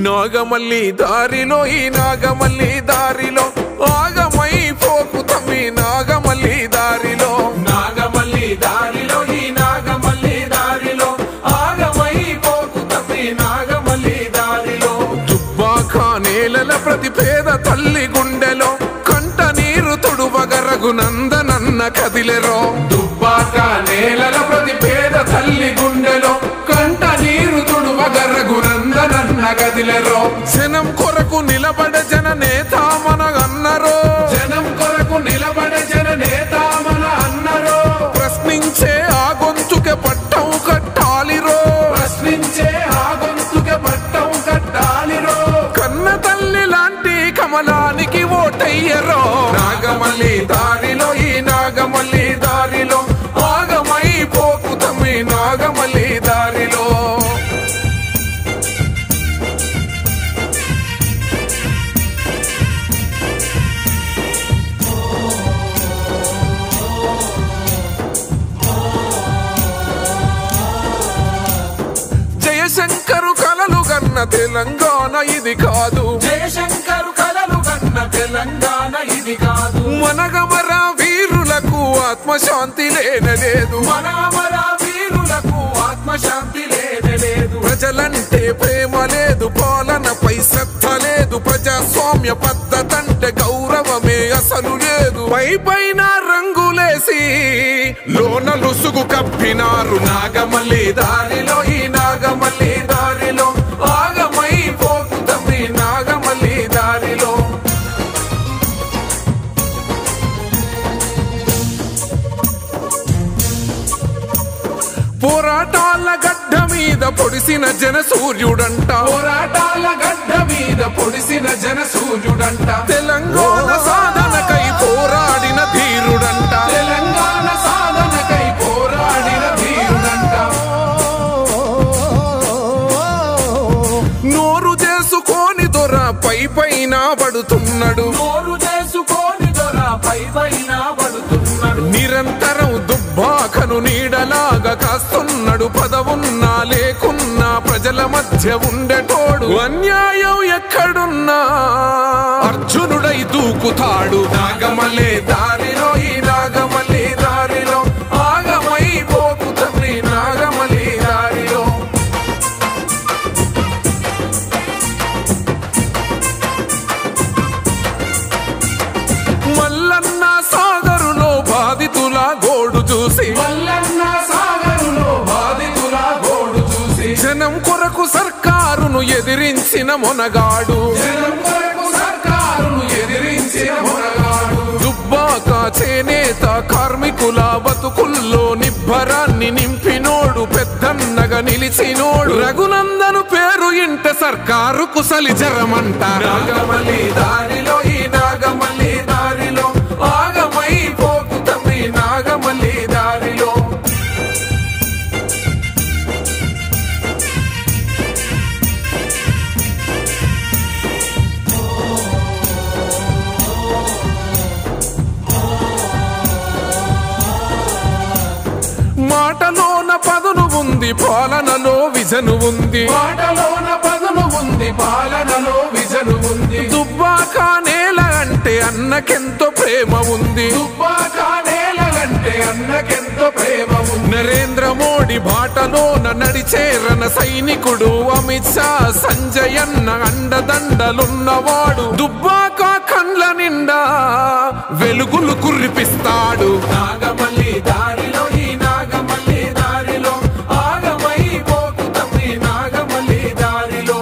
నాగమల్లి దారిలో ఈ నాగమల్లి దారిలో ఆగమై పోకు తమ్మి నాగమల్లి దారిలో నాగమల్లి దారిలో ఈ నాగమల్లి దారిలో ఆగమై పోకు తప్పి నాగమల్లి దారిలో దుబ్బాక నేలల ప్రతి పేద తల్లి గుండెలో కంట నీరు తుడువగరగు నందనన్న కదిలెరో దుబ్బాక నేలల ప్రతి పేద తల్లి గుండెలో కంట నీరు తుడువగరగు నందనన్న గదిలెరో జనం కొరకు నిలబడ జన నేత మన అన్నరో జనం కొరకు నిలబడే జన నేత మన అన్నరో ప్రశ్నించే ఆ గొంతుకే పట్టం కట్టాలిరో ప్రశ్నించే ఆ గొంతుకే పట్టం కట్టాలిరో కన్న తల్లి లాంటి కమలానికి ఓటయ్యరో నాగమల్లి దారిలో ఈ నాగమల్లి దారిలో ఆగమై పోకు తమ్మి నాగమల్లి దారిలో జయశంకరు కలలు కన్న తెలంగాణ ఇది కాదు జయశంకరు కలలు కన్న తెలంగాణ ఇది కాదు మనగమర వీరులకు ఆత్మశాంతి లేనలేదు మన అమర వీరులకు ఆత్మశాంతి లేదలేదు ప్రజలంటే ప్రేమ లేదు పాలనపై శ్రద్ధ లేదు ప్రజాస్వామ్య పద్ధతంటే గౌరవమే అసలు లేదు పై పైన రంగులేసి లోన లుసుగు కప్పినారు నాగమల్లి దారిలో ఈ నాగమల్లి దారిలో ఆగమై పోకు తమ్మి నాగమల్లి దారిలో పోరాటాల గడ్డ మీద పొడిసిన జన సూర్యుడంట పోరాటాల గడ్డ మీద పొడిసిన జన సూర్యుడంట తెలంగాణ సాధనకై పోరాడిన ధీరుడంట తెలంగాణ సాధనకై పోరాడిన ధీరుడంట నోరు చేసుకొని దొర పై పైన పడుతున్నాడు నోరు చేసుకొని దొర పై పైన పడుతున్నాడు నిరంతరం దుబ్బాకను నీడలాగా కాస్తున్నాడు పదవున్నా లేకున్నా ప్రజల మధ్య ఉండేటోడు అన్యాయం ఎక్కడున్నా అర్జునుడై దూకుతాడు నాగమల్లే దారిలో ఈ నాగమల్లి దారిలో ఆగమై పోకు తండ్రి నాగమల్లి దారిలో మల్లన్న సాగరులో బాధితుల గోడు చూసి మల్లన్న సాగరులో బాధితుల గోడు చూసి జనం కొరకు సర్కారును ఎదిరించిన మొనగాడు జనం కొరకు సర్కారును ఎదిరించిన మొనగాడు దుబ్బాక చేనేత కార్మికుల బతుకుల్లో నిబ్బరాన్ని నింపినోడు పెద్దన్నగా నిలిచినోడు రఘునందను పేరు ఇంట సర్కారు కుసలి జరమంట నాగమల్లి దారిలో ఈ నాగమల్లి దారిలో ఆగమై పోకు తమ్మి నాగమల్లి దారిలో మాటలోన పదును ఉంది పాలనలో విజను ఉంది పాటలోన పదును ఉంది పాలనలో విజను ఉంది దుబ్బాక నేల అంటే అన్నకెంతో ప్రేమ ఉంది దుబ్బాక నేలలంటే అన్నకెంతో ప్రేమ ఉంది నరేంద్ర మోడీ బాటలోన నడిచేరన సైనికుడు అమిత్ షా సంజయ్ అన్న అండదండలున్నవాడు దుబ్బాక కండ్ల నిండా వెలుగులు కురిపిస్తాడు నాగమల్లి దారిలో ఈ నాగమల్లి దారిలో ఆగమై పోకు తమ్మి నాగమల్లి దారిలో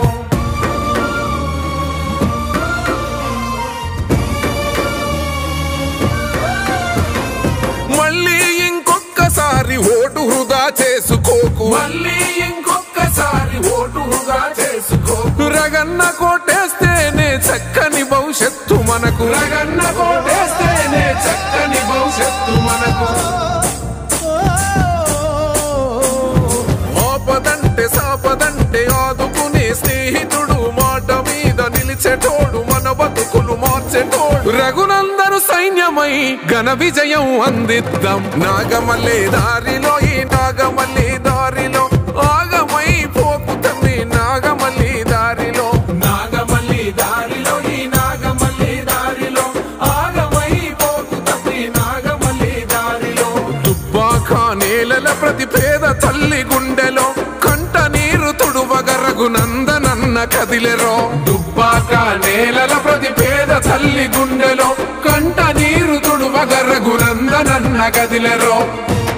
మళ్ళీ ఇంకొక్కసారి ఓటు వృధా చేసుకోకు మళ్ళీ ఇంకొక్కసారి ఓటుగా చేసుకో రగన్న కోటేస్తేనే చక్కని భవిష్యత్తు మనకు రగన్న కోటేస్తేనే చక్కని భవిష్యత్తు మనకు ఆపదంటే సాపదంటే ఆదుకునే స్నేహితుడు మాట మీద నిలిచేటోడు మన బతుకులు మార్చేటోడు రఘునందను సైన్యమై ఘన విజయం అందిద్దాం నాగమల్లే దారిలో ఈ నాగమల్లి దారిలో ఆగమై పోకు తమ్మి నాగమల్లి దారిలో నేలల ప్రతి పేద తల్లి గుండెలో కంట నీరు తుడువగ రఘునందనన్న కదిలెరో దుబ్బాక నేలల ప్రతి పేద తల్లి గుండెలో కంట నీరు తుడువగ రఘునందనన్న గదిలెరో